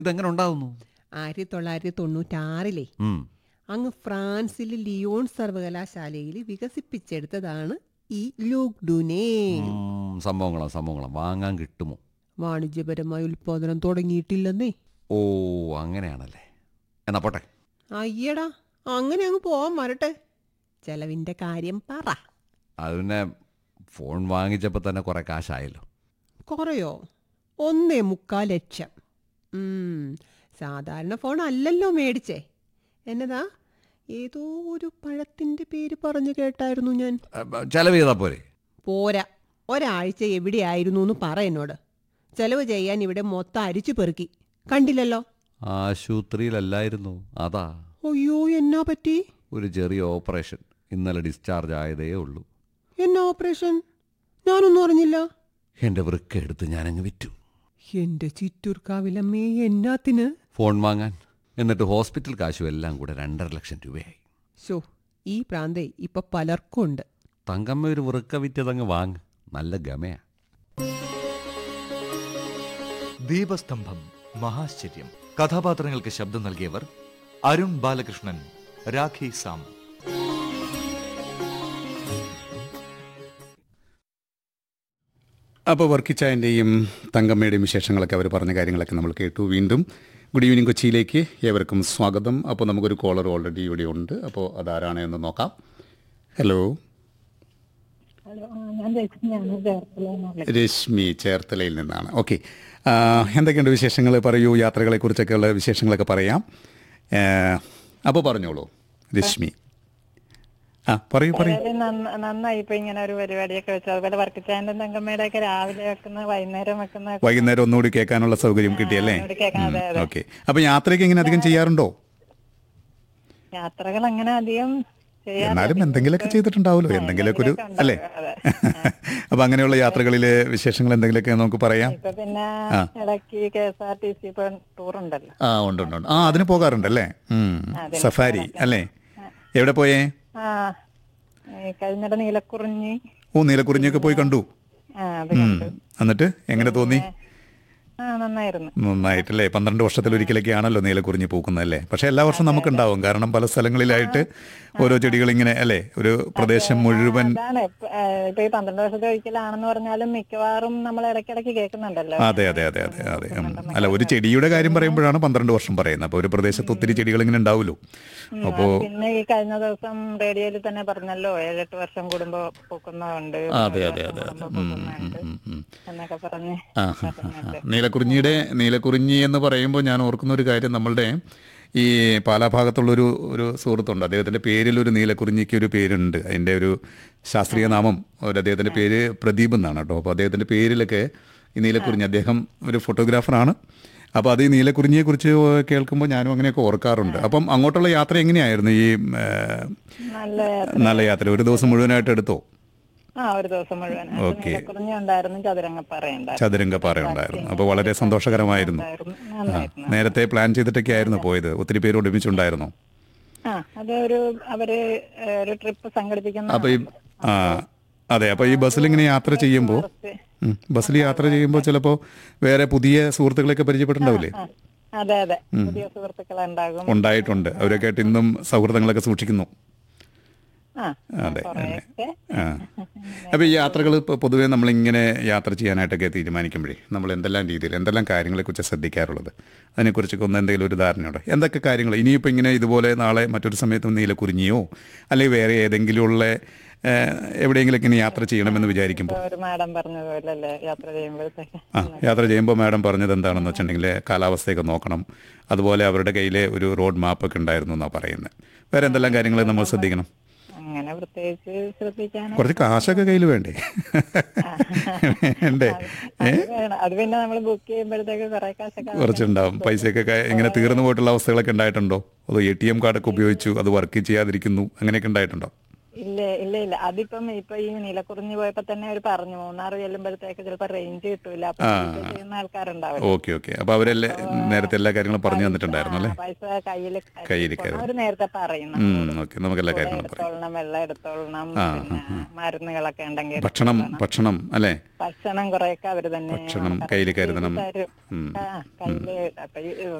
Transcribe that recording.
ഇതെങ്ങനെ ഉണ്ടാവുന്നു ആയിരത്തി തൊള്ളായിരത്തി തൊണ്ണൂറ്റാറിലെ ഉം. അങ്ങ് ഫ്രാൻസിലെ ലിയോൺ സർവകലാശാലയിൽ വികസിപ്പിച്ചെടുത്തതാണ് ഈ ലൂക്ഡുനെ ഉം, സംഭവങ്ങളാ സംഭവങ്ങളാ വാങ്ങാൻ കിട്ടുമോ വാണിജ്യപരമായ ഉൽപാദനം തുടങ്ങിയിട്ടില്ലെന്നേ ഓ അങ്ങനെയാണല്ലേ എന്നാ പോട്ടെ അയ്യടാ അങ്ങനെ അങ്ങ് പോവാൻ വരട്ടെ ചെലവിന്റെ കാര്യം പറ അത് പിന്നെ ഫോൺ വാങ്ങിച്ചപ്പോൾ തന്നെ കുറേ കാശായല്ലോ കുറയോ ഒന്നേ മുക്കാൽ ലക്ഷം ഉം, സാധാരണ ഫോൺ അല്ലല്ലോ മേടിച്ചേ എന്നതാ ഏതോ ഒരു പഴത്തിന്റെ പേര് പറഞ്ഞു കേട്ടായിരുന്നു ഞാൻ അ, ചെലവ് ചെയ്താൽ പോരെ പോരാ ഒരാഴ്ച എവിടെയായിരുന്നു എന്ന് പറ എന്നോട് ചെലവ് ചെയ്യാൻ ഇവിടെ മൊത്തം അരിച്ചു പെറുക്കി കണ്ടില്ലല്ലോ ആശുപത്രിയിലല്ലായിരുന്നു അതാ അയ്യോ എന്നാ പറ്റി ഒരു ചെറിയ ഓപ്പറേഷൻ ഇന്നലെ ഡിസ്ചാർജ് ആയതേ ഉള്ളൂ എന്നാ ഓപ്പറേഷൻ ഞാനൊന്നും അറിഞ്ഞില്ല എൻ്റെ വൃക്ക എടുത്ത് ഞാനങ്ങ് വിറ്റു എന്റെ ചിറ്റൂർക്കാവിലമ്മേ എന്നാത്തിന് ഫോൺ വാങ്ങാൻ എന്നിട്ട് ഹോസ്പിറ്റൽ കാശും എല്ലാം കൂടെ രണ്ടര ലക്ഷം രൂപയായി ശോ ഈ പ്രാന്തേ ഇപ്പൊ പലർക്കും ഉണ്ട് തങ്കമ്മ ഒരു വൃക്ക വിറ്റതങ്ങ് വാങ്ങ് നല്ല ഗമയാ ദീപസ്തംഭം മഹാശ്ചര്യം കഥാപാത്രങ്ങൾക്ക് ശബ്ദം നൽകിയവർ അരുൺ ബാലകൃഷ്ണൻ രാഖി സാം അപ്പോൾ വർക്കിച്ചായൻ്റെയും തങ്കമ്മയുടെയും വിശേഷങ്ങളൊക്കെ അവർ പറഞ്ഞ കാര്യങ്ങളൊക്കെ നമ്മൾ കേട്ടു വീണ്ടും ഗുഡ് ഈവനിങ് കൊച്ചിയിലേക്ക് ഏവർക്കും സ്വാഗതം അപ്പോൾ നമുക്കൊരു കോളർ ഓൾറെഡി ഇവിടെ ഉണ്ട് അപ്പോൾ അതാരാണ് എന്ന് നോക്കാം ഹലോ ഹലോ ആ, ഞാൻ രശ്മിയാണ് ചേർത്തല രശ്മി ചേർത്തലയിൽ നിന്നാണ് ഓക്കെ എന്തൊക്കെയുണ്ട് വിശേഷങ്ങൾ പറയൂ യാത്രകളെക്കുറിച്ചൊക്കെയുള്ള വിശേഷങ്ങളൊക്കെ പറയാം അപ്പോൾ പറഞ്ഞോളൂ രശ്മി ആ പറയൂ പറയൂ നന്നായി ഇപ്പൊ ഇങ്ങനെ ഒരു പരിപാടിയൊക്കെ വെച്ചു അതുപോലെ വർക്കിച്ചായന്റെ തങ്കമ്മയുടെ ഒക്കെ രാവിലെ വെക്കുന്ന വൈകുന്നേരം വെക്കുന്ന വൈകുന്നേരം ഒന്നുകൂടി കേൾക്കാനുള്ള സൗകര്യം കിട്ടിയല്ലേ ഒന്നുകൂടി കേൾക്കാൻ, അതെ, അതെ. ഓക്കെ അപ്പോൾ യാത്രയ്ക്ക് ഇങ്ങനെ അധികം ചെയ്യാറുണ്ടോ യാത്രകൾ അങ്ങനെ അധികം ചെയ്യാറില്ല. എന്നാലും എന്തെങ്കിലുമൊക്കെ ചെയ്തിട്ടുണ്ടാവുമല്ലോ എന്തെങ്കിലുമൊക്കെ ഒരു എന്തെങ്കിലുമൊക്കെ അല്ലേ ഉണ്ടാവും, അതെ. അപ്പൊ അങ്ങനെയുള്ള യാത്രകളിലെ വിശേഷങ്ങൾ എന്തെങ്കിലുമൊക്കെ നമുക്ക് പറയാം ഇപ്പൊ പിന്നെ ആ. ഇടയ്ക്ക് K S R T C ഇപ്പൊ ടൂർ ഉണ്ടല്ലോ ആ ഉണ്ട് ഉണ്ട് ഉണ്ട് ആ അതിന് പോകാറുണ്ടല്ലേ ഉം. സഫാരി അല്ലേ എവിടെ പോയേ ആ ഈ കഴിഞ്ഞിടെ നീലക്കുറിഞ്ഞി ഓ നീലക്കുറിഞ്ഞൊക്കെ പോയി കണ്ടു ആ അത് ഉം. എന്നിട്ട് എങ്ങനെ തോന്നി ആ നന്നായിരുന്നു നന്നായിട്ടല്ലേ പന്ത്രണ്ട് വർഷത്തിൽ ഒരിക്കലൊക്കെ ആണല്ലോ നീലക്കുറിഞ്ഞി പൂക്കുന്നതല്ലേ പക്ഷെ എല്ലാ വർഷവും നമുക്കുണ്ടാവും കാരണം പല സ്ഥലങ്ങളിലായിട്ട് ഓരോ ചെടികൾ ഇങ്ങനെ അല്ലേ ഒരു പ്രദേശം മുഴുവൻ അതാണ് ഇപ്പൊ, ഏ, ഇപ്പൊ ഈ പന്ത്രണ്ട് വർഷത്തെ ഒരിക്കലാണെന്ന് പറഞ്ഞാലും മിക്കവാറും നമ്മൾ ഇടയ്ക്കിടയ്ക്ക് കേൾക്കുന്നുണ്ടല്ലോ അതെ അതെ അതെ അതെ അതെ ഉം. അല്ല ഒരു ചെടിയുടെ കാര്യം പറയുമ്പോഴാണ് പന്ത്രണ്ട് വർഷം പറയുന്നത് അപ്പോൾ ഒരു പ്രദേശത്ത് ഒത്തിരി ചെടികൾ ഇങ്ങനെ ഉണ്ടാവുമല്ലോ ഉം, അപ്പോ പിന്നെ ഈ കഴിഞ്ഞ ദിവസം റേഡിയോയിൽ തന്നെ പറഞ്ഞല്ലോ ഏഴെട്ട് വർഷം കൂടുമ്പോ പൂക്കുന്നതുണ്ട് അതെ ഒരു അതെ വർഷം അതെ അതെ കൂടുമ്പോ ഉം, ഉം, പൂക്കുന്നുണ്ട് ഉം, ഉം. എന്നൊക്കെ പറഞ്ഞ് ആ ആ, ആ, ആ. നീലക്കുറിഞ്ഞിയുടെ നീലക്കുറിഞ്ഞി എന്ന് പറയുമ്പോൾ ഞാൻ ഓർക്കുന്ന ഒരു കാര്യം നമ്മളുടെ ഈ പാലാ ഭാഗത്തുള്ളൊരു ഒരു സുഹൃത്തുണ്ട് അദ്ദേഹത്തിൻ്റെ പേരിൽ ഒരു നീലക്കുറിഞ്ഞിക്ക് ഒരു പേരുണ്ട് അതിൻ്റെ ഒരു ശാസ്ത്രീയ നാമം ഒരു അദ്ദേഹത്തിൻ്റെ പേര് പ്രദീപ് എന്നാണ് കേട്ടോ അപ്പോൾ അദ്ദേഹത്തിൻ്റെ പേരിലൊക്കെ ഈ നീലക്കുറിഞ്ഞി അദ്ദേഹം ഒരു ഫോട്ടോഗ്രാഫറാണ് അപ്പോൾ അത് ഈ നീലക്കുറിഞ്ഞിയെക്കുറിച്ച് കേൾക്കുമ്പോൾ ഞാനും അങ്ങനെയൊക്കെ ഓർക്കാറുണ്ട് അപ്പം അങ്ങോട്ടുള്ള യാത്ര എങ്ങനെയായിരുന്നു ഈ ഏ, നല്ല നല്ല യാത്ര ഒരു ദിവസം മുഴുവനായിട്ട് എടുത്തോ ആ ഒരു ദിവസം മുഴുവൻ ഓക്കേ. കുറിഞ്ഞി ഉണ്ടായിരുന്നു ചതുരങ്ങപ്പാറ ഉണ്ടായിരുന്നു ചതുരംഗപ്പാറ ഉണ്ടായിരുന്നു അപ്പോൾ വളരെ സന്തോഷകരമായിരുന്നു ഉണ്ടായിരുന്നു. ആ, നന്നായിരുന്നു നേരത്തെ പ്ലാൻ ചെയ്തിട്ടൊക്കെ ആയിരുന്നു പോയത് ഒത്തിരി പേര് ഒരുമിച്ചുണ്ടായിരുന്നോ ആ അത് ഒരു അവര് ഏ, ഒരു ട്രിപ്പ് സംഘടിപ്പിക്കുന്ന അപ്പൊ ഈ ആ അതെ അപ്പൊ ഈ ബസ്സിൽ ഇങ്ങനെ യാത്ര ചെയ്യുമ്പോൾ ഉം, ബസ്സിൽ യാത്ര ചെയ്യുമ്പോൾ ചിലപ്പോൾ വേറെ പുതിയ സുഹൃത്തുക്കളൊക്കെ പരിചയപ്പെട്ടിട്ടുണ്ടാവില്ലേ ആ, അതെ അതെ പുതിയ സുഹൃത്തുക്കൾ ഉണ്ടാകും ഉണ്ടായിട്ടുണ്ട് അവരൊക്കെ ആയിട്ട് ഇന്നും സൗഹൃദങ്ങളൊക്കെ സൂക്ഷിക്കുന്നു ആ അതെ അതെ കുറെയൊക്കെ ആ അപ്പോൾ ഈ യാത്രകൾ ഇപ്പോൾ പൊതുവേ നമ്മളിങ്ങനെ യാത്ര ചെയ്യാനായിട്ടൊക്കെ തീരുമാനിക്കുമ്പോഴേ നമ്മൾ എന്തെല്ലാം രീതിയിൽ എന്തെല്ലാം കാര്യങ്ങളെക്കുറിച്ച് ശ്രദ്ധിക്കാറുള്ളത് അതിനെക്കുറിച്ചൊക്കെ ഒന്ന് എന്തെങ്കിലും ഒരു ധാരണയുണ്ടോ എന്തൊക്കെ കാര്യങ്ങൾ ഇനിയിപ്പോൾ ഇങ്ങനെ ഇതുപോലെ നാളെ മറ്റൊരു സമയത്ത് നീലക്കുറിഞ്ഞിയോ അല്ലെങ്കിൽ വേറെ ഏതെങ്കിലും ഉള്ള ഏഹ്, എവിടെയെങ്കിലും ഇങ്ങനെ യാത്ര ചെയ്യണമെന്ന് വിചാരിക്കുമ്പോൾ ഒരു മാഡം പറഞ്ഞതുപോലെ അല്ലേ യാത്ര ചെയ്യുമ്പോഴത്തേക്ക് ആ യാത്ര ചെയ്യുമ്പോൾ മാഡം പറഞ്ഞത് എന്താണെന്ന് വെച്ചിട്ടുണ്ടെങ്കിൽ കാലാവസ്ഥയൊക്കെ നോക്കണം അതുപോലെ അവരുടെ കയ്യിലെ ഒരു റോഡ് മാപ്പൊക്കെ ഉണ്ടായിരുന്നു എന്നാണ് പറയുന്നത് വേറെ എന്തെല്ലാം കാര്യങ്ങൾ നമ്മൾ ശ്രദ്ധിക്കണം അങ്ങനെ പ്രത്യേകിച്ച് ശ്രദ്ധിക്കാൻ കുറച്ച് കാശൊക്കെ കയ്യിൽ വേണ്ടേ വേണ്ടേ ഏ അത് വേണം. അത് പിന്നെ നമ്മൾ ബുക്ക് ചെയ്യുമ്പോഴത്തേക്ക് കുറെ കാശൊക്കെ കുറച്ചുണ്ടാവും പൈസയൊക്കെ ക- ഇങ്ങനെ തീർന്നു പോയിട്ടുള്ള അവസ്ഥകളൊക്കെ ഉണ്ടായിട്ടുണ്ടോ അതോ എ ടി എം കാർഡൊക്കെ ഉപയോഗിച്ചു അത് വർക്ക് ചെയ്യാതിരിക്കുന്നു അങ്ങനെയൊക്കെ ഉണ്ടായിട്ടുണ്ടോ ഇല്ല ഇല്ല ഇല്ല അതിപ്പം ഇപ്പൊ ഈ നീലക്കുറിഞ്ഞി പോയപ്പോ തന്നെ അവർ പറഞ്ഞു മൂന്നാർ ചെല്ലുമ്പോഴത്തേക്ക് ചിലപ്പോ റേഞ്ച് കിട്ടൂല അപ്പൊ ആ, ഇത് ചെയ്യുന്ന ആൾക്കാരുണ്ടാവില്ല ഓക്കെ ഓക്കെ അപ്പോൾ അവരെല്ലാം നേരത്തെ എല്ലാ കാര്യങ്ങളും പറഞ്ഞു തന്നിട്ടുണ്ടായിരുന്നു അല്ലേ പൈസ കയ്യിൽ കയ്യില് കരുതണം. അവര് നേരത്തെ പറയണം ഉം, ഓക്കെ നമുക്ക് എല്ലാ കൂടെ കാര്യങ്ങളും പറയാം എടുത്തോളണം വെള്ളം എടുത്തോളണം ആ, പിന്നെ മരുന്നുകളൊക്കെ ഉണ്ടെങ്കിൽ ഭക്ഷണം ഭക്ഷണം അല്ലേ ഭക്ഷണം കുറെയൊക്കെ അവര് തന്നെ ഭക്ഷണം നമുക്ക് കയ്യില് കരുതണം. തരും ഉം, ആ കയ്യില് അപ്പൊ ഈ